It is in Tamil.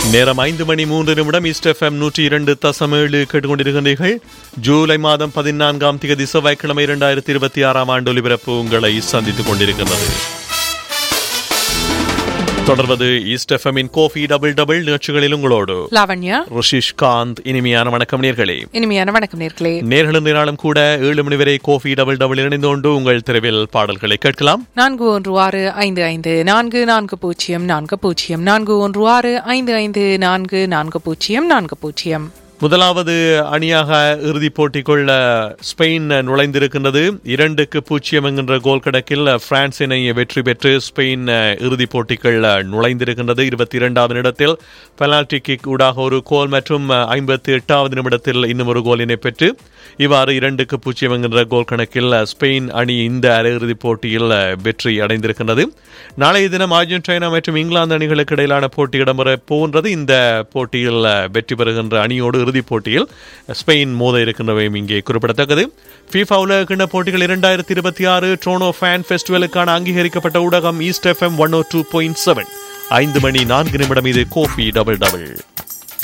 நேரம் ஐந்து மணி மூன்று நிமிடம் ஈஸ்ட் எஃப்எம் நூற்றி இரண்டு தசம் ஏழு கேட்டுக்கொண்டிருக்கின்றீர்கள் ஜூலை மாதம் பதினான்காம் திகதி செவ்வாய்க்கிழமை இரண்டாயிரத்தி இருபத்தி ஆறாம் ஆண்டு ஒலிபரப்பு உங்களை சந்தித்துக் கொண்டிருக்கின்றது தொடர்வது ஈஸ்ட் எஃப்எம்மின் கோஃபி டபுள் டபுள் நிகழ்ச்சிகளில் உங்களோடு லாவண்யா ரிஷிஷ் காந்த் இனிமையான வணக்கம் நேர்களே இனிமையான வணக்கம் நேர்களே நேர்களும் நாளும் கூட ஏழு மணி வரை கோஃபி டபுள் டபுள் இணைந்து கொண்டு உங்கள் தெருவில் பாடல்களை கேட்கலாம் நான்கு ஒன்று ஆறு ஐந்து ஐந்து நான்கு நான்கு பூஜ்ஜியம் நான்கு பூஜ்ஜியம் நான்கு ஒன்று ஆறு ஐந்து ஐந்து நான்கு நான்கு பூஜ்ஜியம் நான்கு பூஜ்ஜியம் முதலாவது அணியாக இறுதிப் போட்டிக்குள் அஹ், ஸ்பெயின் நுழைந்திருக்கின்றது இரண்டுக்கு பூஜ்ஜியம் என்கின்ற கோல் கணக்கில் அஹ், பிரான்சினை வெற்றி பெற்று ஸ்பெயின் அஹ், இறுதிப் போட்டிக்குள் அஹ், நுழைந்திருக்கின்றது இருபத்தி இரண்டாவது நிமிடத்தில் பெனால்டி கிக் ஊடாக ஒரு கோல் மற்றும் ஐம்பத்தி எட்டாவது நிமிடத்தில் இன்னும் ஒரு கோலினை பெற்று இவ்வாறு இரண்டுக்கு பூஜ்ஜியம் என்கின்ற கோல் கணக்கில் அஹ், ஸ்பெயின் அணி இந்த அரையிறுதிப் போட்டியில் அஹ், வெற்றி அடைந்திருக்கின்றது நாளைய தினம் அர்ஜென்டினா மற்றும் இங்கிலாந்து அணிகளுக்கு இடையிலான போட்டி இடம்பெற போகின்றது இந்த போட்டியில் அஹ், வெற்றி பெறுகின்ற அணியோடு இறுதிப் போட்டியில் ஸ்பெயின் மோத இருக்கின்றவையும் இங்கே குறிப்பிடத்தக்கது FIFA உலக கிண்ண போட்டிகள் இரண்டாயிரத்தி இருபத்தி ஆறு ட்ரோனோ ஃபேன் ஃபெஸ்டிவலுக்கான அங்கீகரிக்கப்பட்ட ஊடகம் east FM one O two point seven ஐந்து மணி நான்கு நிமிடம் இது கோஃபி டபுள் டபுள்